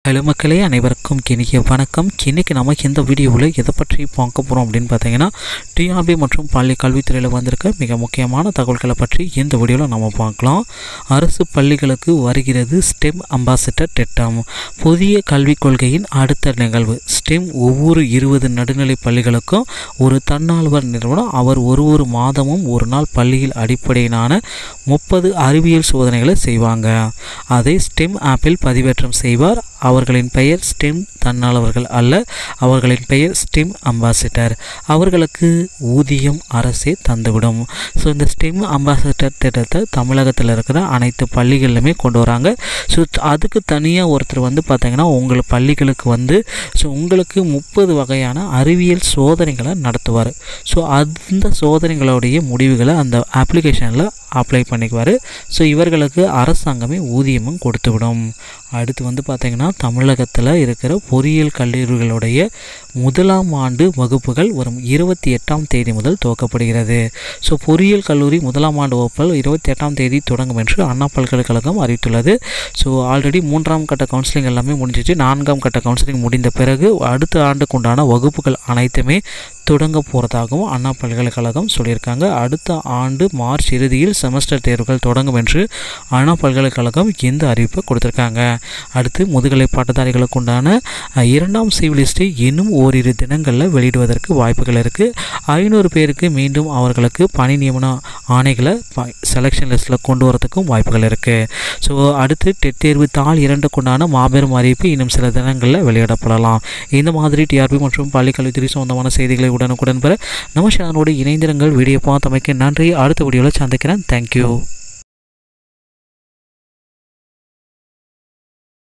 hello மக்களே அனைவருக்கும் கிணிக்கிய வணக்கம் இன்னைக்கு நமக்கு இந்த வீடியோவில் எதை பற்றி பார்க்க போகிறோம் அப்படின்னு பார்த்தீங்கன்னா டிஆர்பி மற்றும் பள்ளி கல்வித்துறையில் வந்திருக்க மிக முக்கியமான தகவல்களை பற்றி இந்த வீடியோவில் நம்ம பார்க்கலாம் அரசு பள்ளிகளுக்கு வருகிறது ஸ்டெம் அம்பாசிடர் திட்டம் புதிய கல்விக் கொள்கையின் அடுத்த நிகழ்வு ஸ்டெம் ஒவ்வொரு இருபது நடுநிலை பள்ளிகளுக்கும் ஒரு தன்னார்வலர் நிறுவனம் அவர் ஒரு ஒரு மாதமும் ஒரு நாள் பள்ளியில் அடிப்படையிலான முப்பது அறிவியல் சோதனைகளை செய்வாங்க அதை ஸ்டெம் ஆப்பில் பதிவேற்றம் செய்வார் அவர்களின் பெயர் ஸ்டெம் தன்னாளர்கள் அல்ல அவர்களின் பெயர் ஸ்டெம் அம்பாசிடர் அவர்களுக்கு ஊதியம் அரசே தந்துவிடும் ஸோ இந்த ஸ்டெம் அம்பாசிடர் திட்டத்தை தமிழகத்தில் இருக்கிற அனைத்து பள்ளிகளிலுமே கொண்டு வராங்க ஸோ அதுக்கு தனியாக ஒருத்தர் வந்து பார்த்தீங்கன்னா உங்கள் பள்ளிகளுக்கு வந்து ஸோ உங்களுக்கு முப்பது வகையான அறிவியல் சோதனைகளை நடத்துவார் ஸோ அந்த சோதனைகளுடைய முடிவுகளை அந்த அப்ளிகேஷனில் அப்ளை பண்ணிக்குவார் ஸோ இவர்களுக்கு அரசாங்கமே ஊதியமும் கொடுத்துவிடும் அடுத்து வந்து பார்த்திங்கன்னா தமிழகத்தில் இருக்கிற பொறியியல் கல்லூரிகளுடைய முதலாம் ஆண்டு வகுப்புகள் வரும் இருபத்தி எட்டாம் தேதி முதல் துவக்கப்படுகிறது ஸோ பொறியியல் கல்லூரி முதலாம் ஆண்டு வகுப்புகள் இருபத்தி எட்டாம் தேதி தொடங்கும் என்று அண்ணா பல்கலைக்கழகம் அறிவித்துள்ளது ஸோ ஆல்ரெடி மூன்றாம் கட்ட கவுன்சிலிங் எல்லாமே முடிஞ்சிச்சு நான்காம் கட்ட கவுன்சிலிங் முடிந்த பிறகு அடுத்த ஆண்டுக்குண்டான வகுப்புகள் அனைத்துமே தொடங்க போகிறதாகவும் அண்ணா பல்கலைக்கழகம் சொல்லியிருக்காங்க அடுத்த ஆண்டு மார்ச் இறுதியில் செமஸ்டர் தேர்வுகள் தொடங்கும் என்று அண்ணா பல்கலைக்கழகம் இந்த அறிவிப்பை கொடுத்துருக்காங்க அடுத்து முதுகலை பட்டதாரிகளுக்கு உண்டான அஹ், இரண்டாம் சிவிலிஸ்ட்டை இன்னும் ஓரிரு தினங்களில் வெளியிடுவதற்கு வாய்ப்புகள் இருக்குது ஐநூறு பேருக்கு மீண்டும் அவர்களுக்கு பணி நியமன ஆணைகளை செலெக்ஷன் லிஸ்ட்டில் கொண்டு வரதுக்கும் வாய்ப்புகள் இருக்குது ஸோ அடுத்து டெட் தேர்வு தாள் இரண்டுக்குண்டான மாபெரும் அறிவிப்பு இன்னும் சில தினங்களில் வெளியிடப்படலாம் இந்த மாதிரி டிஆர்பி மற்றும் பள்ளிக்கல்வித்துறை சொந்தமான செய்திகளை உடனுக்குடன் பெற நம்ம சேனலோடு இணைந்திருங்கள் வீடியோ பார்த்தமைக்கு நன்றி அடுத்த வீடியோவில் சந்திக்கிறேன் தேங்க்யூ